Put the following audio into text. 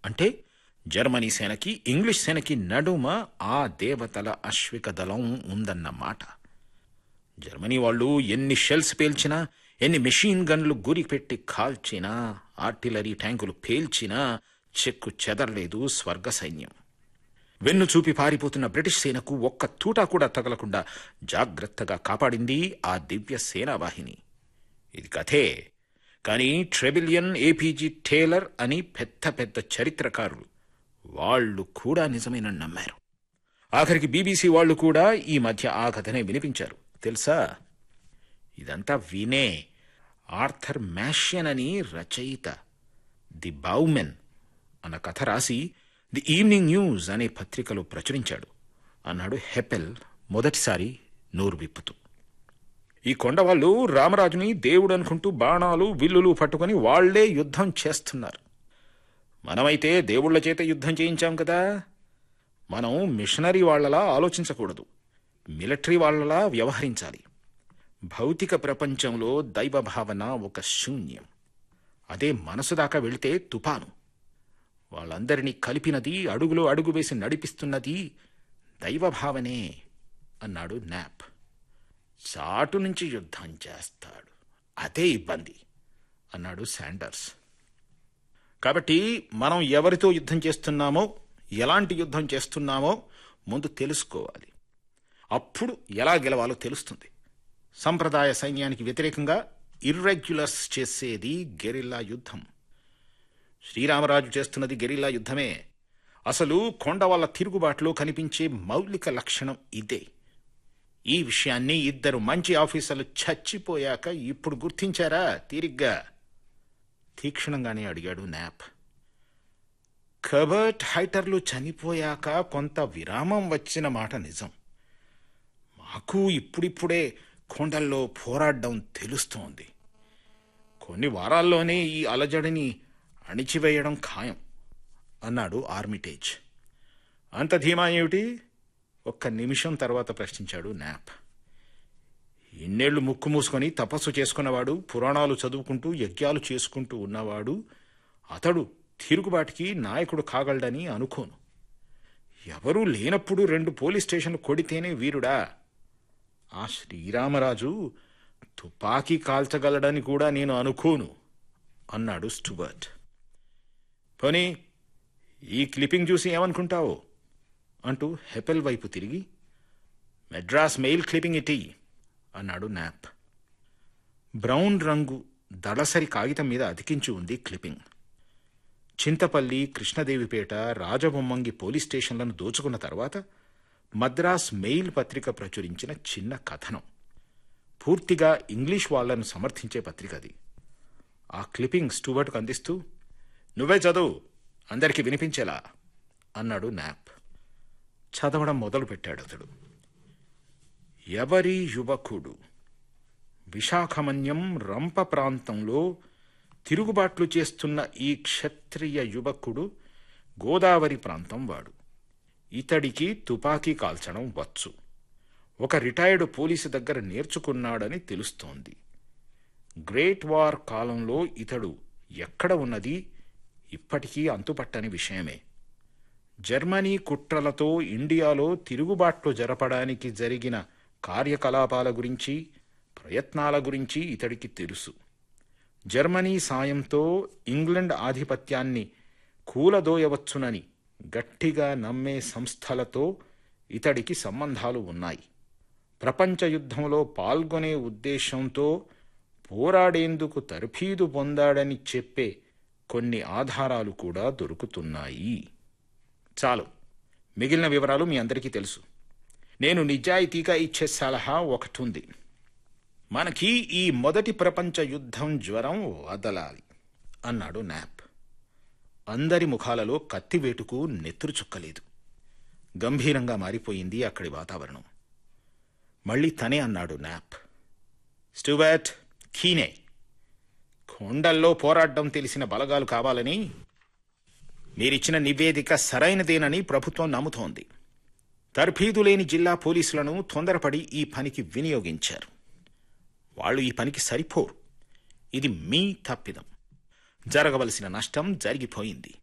అంటే Germany సేనకి English సేనకి నడుమ ఆ దేవతల అశ్విక దళం ఉందన్నమాట జర్మనీ వాళ్ళు ఎన్ని షెల్స్ పేల్చినా ఎన్ని మెషిన్ గన్లు గురి పెట్టి కాల్చినా ఆర్టిలరీ ట్యాంకులు పేల్చినా చెక్కు చెదరలేదు స్వర్గ సైన్యం వెన్ను చూపి పారిపోతున్న బ్రిటిష్ సేనకు ఒక్క తూటా కూడా తగలకుండా జాగ్రత్తగా కాపాడింది ఆ దివ్య సేనావాహిని ఇది కథే కానీ ట్రెబిలియన్ ఏపీజీ టేలర్ అని పెద్ద పెద్ద చరిత్రకారులు వాళ్ళు కూడా నిజమైన నమ్మారు ఆఖరికి బీబీసీ వాళ్ళు కూడా ఈ మధ్య ఆ కథనే వినిపించారు తెలుసా ఇదంతా వినే ఆర్థర్ మ్యాషన్ అని రచయిత ది బౌమెన్ అన్న కథ రాసి ది ఈవినింగ్ న్యూస్ అనే పత్రికలో ప్రచురించాడు అన్నాడు హెపెల్ మొదటిసారి నోరు విప్పుతూ ఈ కొండవాళ్ళు రామరాజుని దేవుడు అనుకుంటూ బాణాలు విల్లులు పట్టుకొని వాళ్లే యుద్ధం చేస్తున్నారు మనమైతే దేవుళ్ల చేత యుద్ధం చేయించాం కదా మనం మిషనరీ వాళ్లలా ఆలోచించకూడదు మిలిటరీ వాళ్లలా వ్యవహరించాలి భౌతిక ప్రపంచంలో దైవ భావన ఒక శూన్యం అదే మనసు దాకా వెళితే తుపాను వాళ్ళందరినీ కలిపినది అడుగులో అడుగు వేసి నడిపిస్తున్నది దైవభావనే అన్నాడు నాప్ చాటు నుంచి యుద్ధం చేస్తాడు అదే ఇబ్బంది అన్నాడు శాండర్స్ కాబట్టి మనం ఎవరితో యుద్ధం చేస్తున్నామో ఎలాంటి యుద్ధం చేస్తున్నామో ముందు తెలుసుకోవాలి అప్పుడు ఎలా గెలవాలో తెలుస్తుంది సంప్రదాయ సైన్యానికి వ్యతిరేకంగా ఇర్రెగ్యులర్స్ చేసేది గెరిల్లా యుద్ధం శ్రీరామరాజు చేస్తున్నది గెరిల్లా యుద్ధమే అసలు కొండ వాళ్ళ తిరుగుబాటులో కనిపించే మౌలిక లక్షణం ఇదే ఈ విషయాన్ని ఇద్దరు మంచి ఆఫీసర్లు చచ్చిపోయాక ఇప్పుడు గుర్తించారా తీరిగ్గా తీక్షణంగానే అడిగాడు నాప్ కబర్ట్ హైటర్లు చనిపోయాక కొంత విరామం వచ్చిన మాట నిజం మాకు ఇప్పుడిప్పుడే కొండల్లో పోరాడడం తెలుస్తోంది కొన్ని వారాల్లోనే ఈ అలజడిని అణిచివేయడం ఖాయం అన్నాడు ఆర్మిటేజ్ అంత ధీమా ఏమిటి ఒక్క నిమిషం తర్వాత ప్రశ్నించాడు నాప్ ఇన్నేళ్లు ముక్కు మూసుకొని తపస్సు చేసుకున్నవాడు పురాణాలు చదువుకుంటూ యజ్ఞాలు చేసుకుంటూ ఉన్నవాడు అతడు తిరుగుబాటుకి నాయకుడు కాగలడని అనుకోను ఎవరూ లేనప్పుడు రెండు పోలీస్ స్టేషన్లు కొడితేనే వీరుడా ఆ శ్రీరామరాజు తుపాకీ కాల్చగలడని కూడా నేను అనుకోను అన్నాడు స్టువర్ట్ పోనీ ఈ క్లిప్పింగ్ చూసి ఏమనుకుంటావు అంటూ హెపెల్ వైపు తిరిగి మెడ్రాస్ మెయిల్ క్లిప్పింగ్ ఇటీ అన్నాడు నాప్ బ్రౌన్ రంగు దళసరి కాగితం మీద అతికించి ఉంది క్లిప్పింగ్ చింతపల్లి కృష్ణదేవిపేట రాజబొమ్మంగి పోలీస్ స్టేషన్లను దోచుకున్న తర్వాత మద్రాస్ మెయిల్ పత్రిక ప్రచురించిన చిన్న కథనం పూర్తిగా ఇంగ్లీష్ వాళ్లను సమర్థించే పత్రిక అది ఆ క్లిప్పింగ్ స్టూవర్ట్కు అందిస్తూ నువ్వే చదువు అందరికీ వినిపించేలా అన్నాడు నాప్ చదవడం మొదలుపెట్టాడు అతడు ఎవరి యువకుడు విశాఖమన్యం రంప ప్రాంతంలో తిరుగుబాట్లు చేస్తున్న ఈ క్షత్రియ యువకుడు గోదావరి ప్రాంతం వాడు ఇతడికి తుపాకీ కాల్చడం వచ్చు ఒక రిటైర్డ్ పోలీసు దగ్గర నేర్చుకున్నాడని తెలుస్తోంది గ్రేట్ వార్ కాలంలో ఇతడు ఎక్కడ ఉన్నది ఇప్పటికీ అంతుపట్టని విషయమే జర్మనీ కుట్రలతో ఇండియాలో తిరుగుబాట్లు జరపడానికి జరిగిన కార్యకలాపాల గురించి ప్రయత్నాల గురించి ఇతడికి తెలుసు జర్మనీ సాయంతో ఇంగ్లండ్ ఆధిపత్యాన్ని కూలదోయవచ్చునని గట్టిగా నమ్మే సంస్థలతో ఇతడికి సంబంధాలు ఉన్నాయి ప్రపంచ యుద్ధంలో పాల్గొనే ఉద్దేశంతో పోరాడేందుకు తర్ఫీదు పొందాడని చెప్పే కొన్ని ఆధారాలు కూడా దొరుకుతున్నాయి చాలు మిగిలిన వివరాలు మీ అందరికీ తెలుసు నేను నిజాయితీగా ఇచ్చే సలహా ఒకటి ఉంది మనకి ఈ మొదటి ప్రపంచ యుద్ధం జ్వరం వదలాలి అన్నాడు నాప్ అందరి ముఖాలలో కత్తివేటుకు నెత్తురు చుక్కలేదు గంభీరంగా మారిపోయింది అక్కడి వాతావరణం మళ్ళీ తనే అన్నాడు నాప్ స్టూబర్ట్ కీనే కొండల్లో పోరాడడం తెలిసిన బలగాలు కావాలని మీరిచ్చిన నివేదిక సరైనదేనని ప్రభుత్వం నమ్ముతోంది తర్ఫీదు లేని జిల్లా పోలీసులను తొందరపడి ఈ పనికి వినియోగించారు వాళ్ళు ఈ పనికి సరిపోరు ఇది మీ తప్పిదం జరగవలసిన నష్టం జరిగిపోయింది